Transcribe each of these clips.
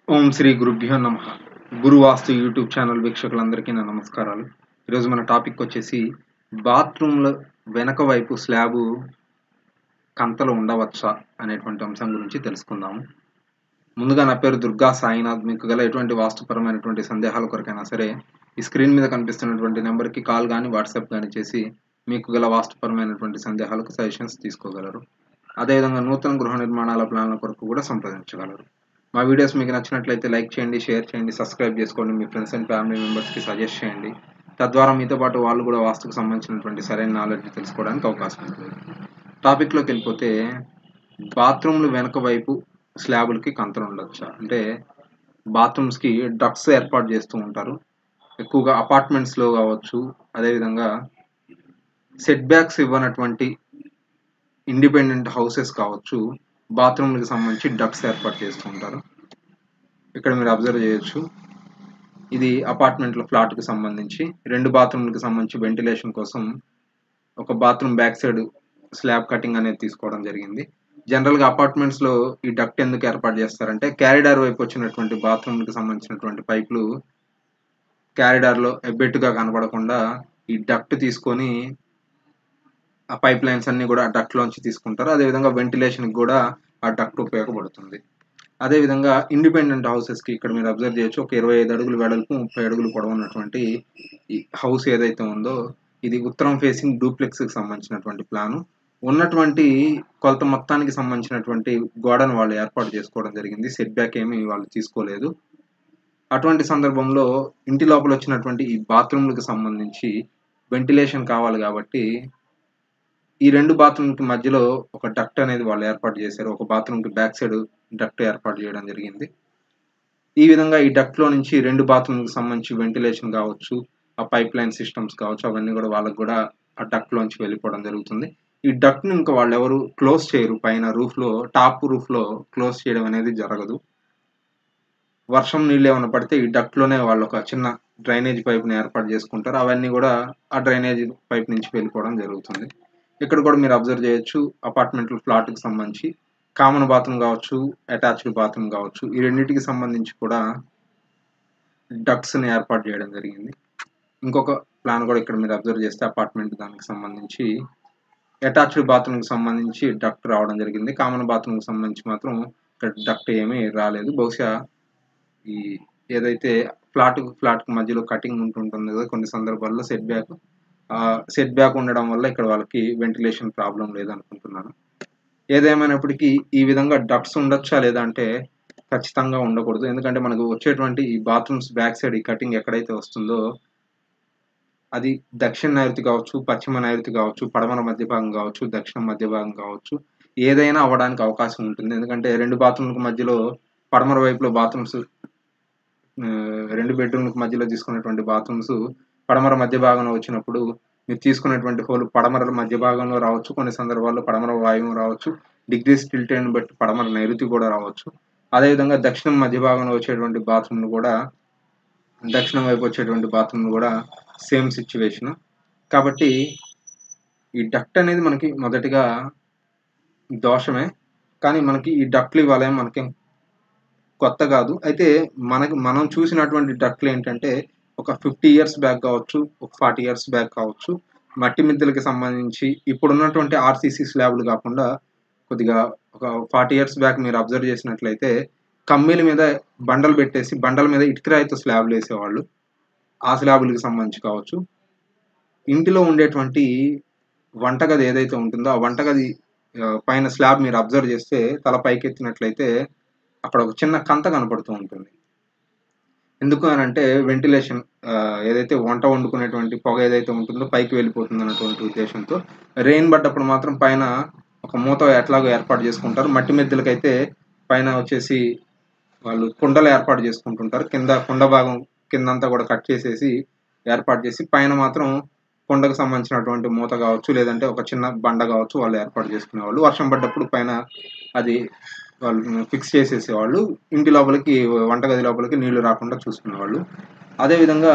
ఓం శ్రీ గురుభ్యో నమ గురువాస్తు YouTube channel వీక్షకులందరికీ నా నమస్కారాలు ఈరోజు మన టాపిక్ వచ్చేసి బాత్రూంలో వెనక వైపు స్లాబు కంతలు ఉండవచ్చా అనేటువంటి అంశం గురించి తెలుసుకుందాము ముందుగా నా పేరు దుర్గా సాయినాథ్ మీకు గల ఎటువంటి వాస్తుపరమైనటువంటి సందేహాల కొరకైనా సరే ఈ స్క్రీన్ మీద కనిపిస్తున్నటువంటి నెంబర్కి కాల్ కానీ వాట్సాప్ కానీ చేసి మీకు గల వాస్తుపరమైనటువంటి సందేహాలకు సజెషన్స్ తీసుకోగలరు అదేవిధంగా నూతన గృహ నిర్మాణాల ప్లాన్ల కొరకు కూడా సంప్రదించగలరు మా వీడియోస్ మీకు నచ్చినట్లయితే లైక్ చేయండి షేర్ చేయండి సబ్స్క్రైబ్ చేసుకోండి మీ ఫ్రెండ్స్ అండ్ ఫ్యామిలీ మెంబర్స్కి సజెస్ట్ చేయండి తద్వారా మీతో పాటు వాళ్ళు కూడా వాస్తుకు సంబంధించినటువంటి సరైన నాలెడ్జ్ తెలుసుకోవడానికి అవకాశం ఉంటుంది టాపిక్లోకి వెళ్ళిపోతే బాత్రూమ్లు వెనక వైపు స్లాబులకి కంతలు ఉండొచ్చా అంటే బాత్రూమ్స్కి డక్స్ ఏర్పాటు చేస్తూ ఉంటారు ఎక్కువగా అపార్ట్మెంట్స్లో కావచ్చు అదేవిధంగా సెట్ బ్యాక్స్ ఇవ్వనటువంటి ఇండిపెండెంట్ హౌసెస్ కావచ్చు బాత్రూమ్లకు సంబంధించి డక్స్ ఏర్పాటు చేస్తూ ఉంటారు ఇక్కడ మీరు అబ్జర్వ్ చేయొచ్చు ఇది అపార్ట్మెంట్లో ఫ్లాట్కి సంబంధించి రెండు బాత్రూమ్లకు సంబంధించి వెంటిలేషన్ కోసం ఒక bathroom back side slab cutting అనేది తీసుకోవడం జరిగింది జనరల్గా అపార్ట్మెంట్స్లో ఈ డక్ట్ ఎందుకు ఏర్పాటు చేస్తారంటే క్యారిడార్ వైపు వచ్చినటువంటి బాత్రూమ్కి సంబంధించినటువంటి పైపులు క్యారిడార్లో ఎబ్బెట్టుగా కనపడకుండా ఈ డక్ట్ తీసుకొని ఆ పైప్ లైన్స్ అన్ని కూడా ఆ డక్ట్ లోంచి తీసుకుంటారు అదేవిధంగా వెంటిలేషన్కి కూడా ఆ డక్ట్ ఉపయోగపడుతుంది అదేవిధంగా ఇండిపెండెంట్ హౌసెస్కి ఇక్కడ మీరు అబ్జర్వ్ చేయొచ్చు ఒక ఇరవై ఐదు అడుగుల వెడల్పు ముప్పై అడుగులు పొడవు ఉన్నటువంటి ఈ హౌస్ ఏదైతే ఉందో ఇది ఉత్తరం ఫేసింగ్ డూప్లెక్స్కి సంబంధించినటువంటి ప్లాను ఉన్నటువంటి కొలత మొత్తానికి సంబంధించినటువంటి గోడను వాళ్ళు ఏర్పాటు చేసుకోవడం జరిగింది సెట్ బ్యాక్ ఏమి వాళ్ళు తీసుకోలేదు అటువంటి సందర్భంలో ఇంటి లోపల వచ్చినటువంటి ఈ బాత్రూమ్లకు సంబంధించి వెంటిలేషన్ కావాలి కాబట్టి ఈ రెండు బాత్రూమ్కి మధ్యలో ఒక డక్ట్ అనేది వాళ్ళు ఏర్పాటు చేశారు ఒక బాత్రూమ్కి బ్యాక్ సైడ్ డక్ట్ ఏర్పాటు చేయడం జరిగింది ఈ విధంగా ఈ డక్ట్లో నుంచి రెండు బాత్రూమ్కి సంబంధించి వెంటిలేషన్ కావచ్చు ఆ పైప్ లైన్ సిస్టమ్స్ కావచ్చు అవన్నీ కూడా వాళ్ళకి కూడా ఆ డక్ట్లోంచి వెళ్ళిపోవడం జరుగుతుంది ఈ డక్ట్ని ఇంకా వాళ్ళు ఎవరు క్లోజ్ చేయరు పైన రూఫ్లో టాప్ రూఫ్లో క్లోజ్ చేయడం అనేది జరగదు వర్షం నీళ్ళు ఏమైనా పడితే ఈ డక్ట్లోనే వాళ్ళు ఒక చిన్న డ్రైనేజ్ పైప్ని ఏర్పాటు చేసుకుంటారు అవన్నీ కూడా ఆ డ్రైనేజ్ పైప్ నుంచి వెళ్ళిపోవడం జరుగుతుంది ఇక్కడ కూడా మీరు అబ్జర్వ్ చేయొచ్చు అపార్ట్మెంట్ ఫ్లాట్కి సంబంధించి కామన్ బాత్రూమ్ కావచ్చు అటాచ్డ్ బాత్రూమ్ కావచ్చు ఈ రెండింటికి సంబంధించి కూడా డక్స్ని ఏర్పాటు చేయడం జరిగింది ఇంకొక ప్లాన్ కూడా ఇక్కడ మీరు అబ్జర్వ్ చేస్తే అపార్ట్మెంట్ దానికి సంబంధించి అటాచ్డ్ బాత్రూమ్కి సంబంధించి డక్ట్ రావడం జరిగింది కామన్ బాత్రూమ్కి సంబంధించి మాత్రం ఇక్కడ డక్ట్ ఏమీ రాలేదు బహుశా ఈ ఏదైతే ఫ్లాట్ ఫ్లాట్కి మధ్యలో కటింగ్ ఉంటుంటుంది కదా కొన్ని సందర్భాల్లో సెట్ బ్యాక్ సెట్ బ్యాక్ ఉండడం వల్ల ఇక్కడ వాళ్ళకి వెంటిలేషన్ ప్రాబ్లం లేదనుకుంటున్నాను ఏదేమైనప్పటికీ ఈ విధంగా డక్ట్స్ ఉండొచ్చా లేదా అంటే ఖచ్చితంగా ఉండకూడదు ఎందుకంటే మనకు వచ్చేటువంటి ఈ బాత్రూమ్స్ బ్యాక్ సైడ్ ఈ కటింగ్ ఎక్కడైతే వస్తుందో అది దక్షిణ నైరుతి కావచ్చు పశ్చిమ నైరుతి కావచ్చు పడమర మధ్య భాగం కావచ్చు దక్షిణ మధ్య భాగం కావచ్చు ఏదైనా అవ్వడానికి అవకాశం ఉంటుంది ఎందుకంటే రెండు బాత్రూమ్లకు మధ్యలో పడమర వైపులో బాత్రూమ్స్ రెండు బెడ్రూమ్లకు మధ్యలో తీసుకున్నటువంటి బాత్రూమ్స్ పడమర మధ్య భాగంలో వచ్చినప్పుడు మీరు తీసుకున్నటువంటి హోల్ పడమర మధ్య భాగంలో రావచ్చు కొన్ని సందర్భాల్లో పడమర వాయువు రావచ్చు డిగ్రీస్ టిల్టేన్ బట్టి పడమర నైరుతి కూడా రావచ్చు అదేవిధంగా దక్షిణం మధ్య భాగంలో వచ్చేటువంటి బాత్రూమ్లు కూడా దక్షిణం వైపు వచ్చేటువంటి బాత్రూమ్లు కూడా సేమ్ సిచ్యువేషన్ కాబట్టి ఈ డక్ట్ అనేది మనకి మొదటిగా దోషమే కానీ మనకి ఈ డక్ట్లు ఇవ్వాలి మనకి కొత్త కాదు అయితే మనకి మనం చూసినటువంటి డక్ట్లు ఏంటంటే ఒక ఫిఫ్టీ ఇయర్స్ బ్యాక్ కావచ్చు ఒక ఫార్టీ ఇయర్స్ బ్యాక్ కావచ్చు మట్టి మిద్దెలకి సంబంధించి ఇప్పుడు ఉన్నటువంటి ఆర్సీసీ స్లాబ్లు కాకుండా కొద్దిగా ఒక ఫార్టీ ఇయర్స్ బ్యాక్ మీరు అబ్జర్వ్ చేసినట్లయితే కమ్మీల మీద బండలు పెట్టేసి బండల మీద ఇటుకరాయితో స్లాబ్లు వేసేవాళ్ళు ఆ స్లాబులకి సంబంధించి కావచ్చు ఇంటిలో ఉండేటువంటి వంటగది ఏదైతే ఉంటుందో ఆ వంటగది పైన స్లాబ్ మీరు అబ్జర్వ్ చేస్తే తల పైకెత్తినట్లయితే అక్కడ ఒక చిన్న కంత కనపడుతూ ఉంటుంది ఎందుకు అని అంటే వెంటిలేషన్ ఏదైతే వంట వండుకునేటువంటి పొగ ఏదైతే ఉంటుందో పైకి వెళ్ళిపోతుంది అన్నటువంటి ఉద్దేశంతో రెయిన్ పడ్డప్పుడు మాత్రం పైన ఒక మూత ఎట్లాగో ఏర్పాటు చేసుకుంటారు మట్టి మెద్దలకైతే పైన వచ్చేసి వాళ్ళు కుండలు ఏర్పాటు చేసుకుంటుంటారు కింద కుండ భాగం కిందంతా కూడా కట్ చేసేసి ఏర్పాటు చేసి పైన మాత్రం కొండకు సంబంధించినటువంటి మూత కావచ్చు లేదంటే ఒక చిన్న బండ కావచ్చు వాళ్ళు ఏర్పాటు చేసుకునేవాళ్ళు వర్షం పడ్డప్పుడు పైన అది వాళ్ళు ఫిక్స్ చేసేసేవాళ్ళు ఇంటి లోపలికి వంటగది లోపలికి నీళ్లు రాకుండా చూసుకునేవాళ్ళు అదేవిధంగా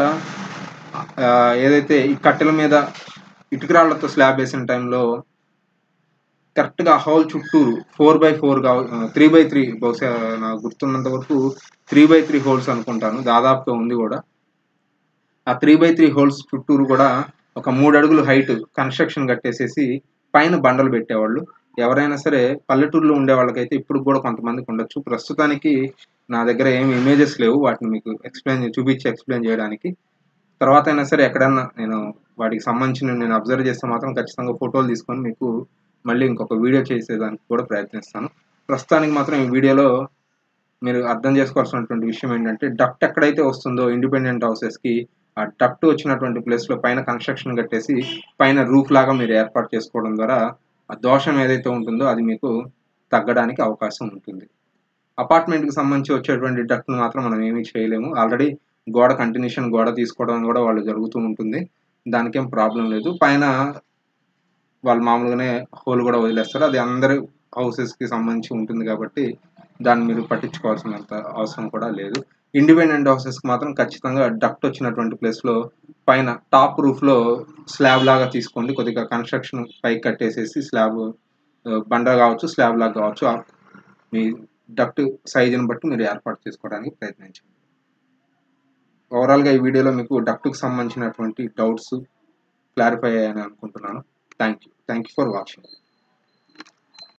ఏదైతే ఈ కట్టెల మీద ఇటుకరాళ్లతో స్లాబ్ వేసిన టైంలో కరెక్ట్గా ఆ హోల్ చుట్టూరు ఫోర్ బై ఫోర్ కావ త్రీ బై త్రీ బహుశా నాకు గుర్తున్నంత వరకు త్రీ బై త్రీ హోల్స్ అనుకుంటాను దాదాపుగా ఉంది కూడా ఆ త్రీ బై త్రీ హోల్స్ చుట్టూరు కూడా ఒక మూడు అడుగులు హైట్ కన్స్ట్రక్షన్ కట్టేసేసి పైన బండలు పెట్టేవాళ్ళు ఎవరైనా సరే పల్లెటూరులో ఉండే వాళ్ళకైతే ఇప్పుడు కూడా కొంతమందికి ఉండొచ్చు ప్రస్తుతానికి నా దగ్గర ఏమి ఇమేజెస్ లేవు వాటిని మీకు ఎక్స్ప్లెయిన్ చూపించి ఎక్స్ప్లెయిన్ చేయడానికి తర్వాత అయినా సరే ఎక్కడన్నా నేను వాటికి సంబంధించిన నేను అబ్జర్వ్ చేస్తే మాత్రం ఖచ్చితంగా ఫోటోలు తీసుకొని మీకు మళ్ళీ ఇంకొక వీడియో చేసేదానికి కూడా ప్రయత్నిస్తాను ప్రస్తుతానికి మాత్రం ఈ వీడియోలో మీరు అర్థం చేసుకోవాల్సినటువంటి విషయం ఏంటంటే డక్ట్ ఎక్కడైతే వస్తుందో ఇండిపెండెంట్ హౌసెస్కి ఆ డక్ట్ వచ్చినటువంటి ప్లేస్లో పైన కన్స్ట్రక్షన్ కట్టేసి పైన రూఫ్ లాగా మీరు ఏర్పాటు చేసుకోవడం ద్వారా ఆ దోషం ఏదైతే ఉంటుందో అది మీకు తగ్గడానికి అవకాశం ఉంటుంది అపార్ట్మెంట్కి సంబంధించి వచ్చేటువంటి డక్ట్ను మాత్రం మనం ఏమీ చేయలేము ఆల్రెడీ గోడ కంటిన్యూషన్ గోడ తీసుకోవడం కూడా వాళ్ళు జరుగుతూ ఉంటుంది దానికేం ప్రాబ్లం లేదు పైన వాళ్ళు మామూలుగానే హోల్ కూడా వదిలేస్తారు అది అందరి హౌసెస్కి సంబంధించి ఉంటుంది కాబట్టి దాన్ని మీరు పట్టించుకోవాల్సినంత అవసరం కూడా లేదు ఇండిపెండెంట్ హౌసెస్కి మాత్రం ఖచ్చితంగా డక్ట్ వచ్చినటువంటి ప్లేస్లో పైన టాప్ రూఫ్లో స్లాబ్ లాగా తీసుకోండి కొద్దిగా కన్స్ట్రక్షన్ పైకి కట్టేసేసి స్లాబ్ బండ కావచ్చు స్లాబ్ లాగా కావచ్చు ఆ మీ డక్ట్ సైజుని బట్టి మీరు ఏర్పాటు చేసుకోవడానికి ప్రయత్నించండి ఓవరాల్గా ఈ వీడియోలో మీకు డక్ట్కి సంబంధించినటువంటి డౌట్స్ క్లారిఫై అయ్యాయని అనుకుంటున్నాను thank you thank you for watching